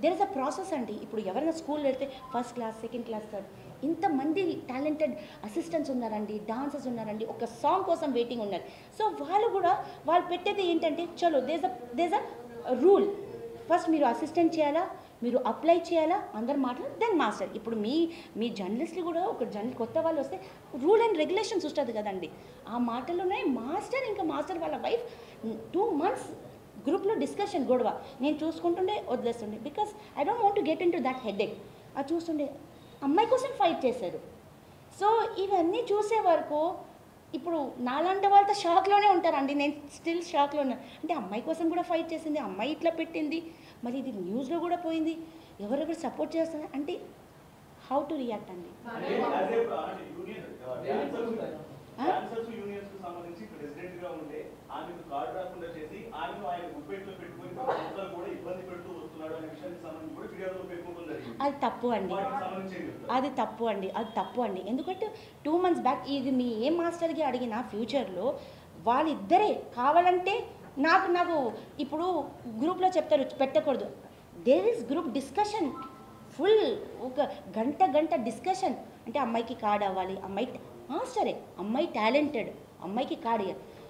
There is a process అండి ఇప్పుడు ఎవరైనా స్కూల్ వెళ్తే first class second class third ఇంతమంది టాలెంటెడ్ అసిస్టెంట్స్ ఉన్నారండి డాన్సర్స్ ఉన్నారండి ఒక సాంగ్ కోసం వెయిటింగ్ ఉన్నారు సో వాళ్ళు కూడా వాళ్ళు పెట్టేది ఏంటంటే చలో there's a there's a rule first మీరు అసిస్టెంట్ చేయాలా మీరు అప్లై చేయాలా అందరు మాటలు దెన్ మాస్టర్ ఇప్పుడు మీ మీ జర్నలిస్ట్లు కూడా ఒక జర్నల్ కొత్త వాళ్ళు వస్తే రూల్ అండ్ రెగ్యులేషన్స్ ఉంటుంది కదండి ఆ మాటల్లోనే మాస్టర్ ఇంకా మాస్టర్ వాళ్ళ వైఫ్ టూ మంత్స్ గ్రూప్లో డిస్కషన్ గొడవ నేను చూసుకుంటుండే వదిలేస్తుండే because I don't want to get into that headache అది చూస్తుండే అమ్మాయి కోసం ఫైట్ చేశారు సో ఇవన్నీ చూసే వరకు ఇప్పుడు నాలాంటి వాళ్ళతో షాక్లోనే ఉంటారండి నేను స్టిల్ షాక్లో ఉన్నా అంటే అమ్మాయి కోసం కూడా ఫైట్ చేసింది అమ్మాయి ఇట్లా పెట్టింది మరి ఇది న్యూస్లో కూడా పోయింది ఎవరెవరు సపోర్ట్ చేస్తున్నారు అంటే హౌ టు రియాక్ట్ అండి అంటే as a, uh, అంటే యూనియన్ డాన్సర్స్ డాన్సర్స్ యూనియన్స్ కు సంబంధించి ప్రెసిడెంట్ గా ఉంటే ఆమెకు కార్డు రాకుండా చేసి ఆమెను ఆయన గుప్పెట్లో పెట్టుకొని ప్రభుత్వాలు కూడా ఇబ్బంది పెడుతూ వస్తున్నాడు అనే విషయానికి సంబంధించి కూడా ఫిర్యాదులు పేర్కొనడం జరిగింది అది తప్పు అండి వాటికి సంబంధించి ఏం చెప్తారు? అది తప్పు అండి అది తప్పు అండి ఎందుకంటే టూ మంత్స్ బ్యాక్ ఇది మీ ఏ మాస్టర్కి అడిగినా ఫ్యూచర్లో వాళ్ళిద్దరే కావాలంటే నాకు నాకు ఇప్పుడు గ్రూప్లో చెప్తారు పెట్టకూడదు there is group discussion full ఒక గంట గంట డిస్కషన్ అంటే అమ్మాయికి కార్డ్ అవ్వాలి అమ్మాయి మాస్టరే అమ్మాయి టాలెంటెడ్ అమ్మాయికి కార్డ్ ఇవ్వాలి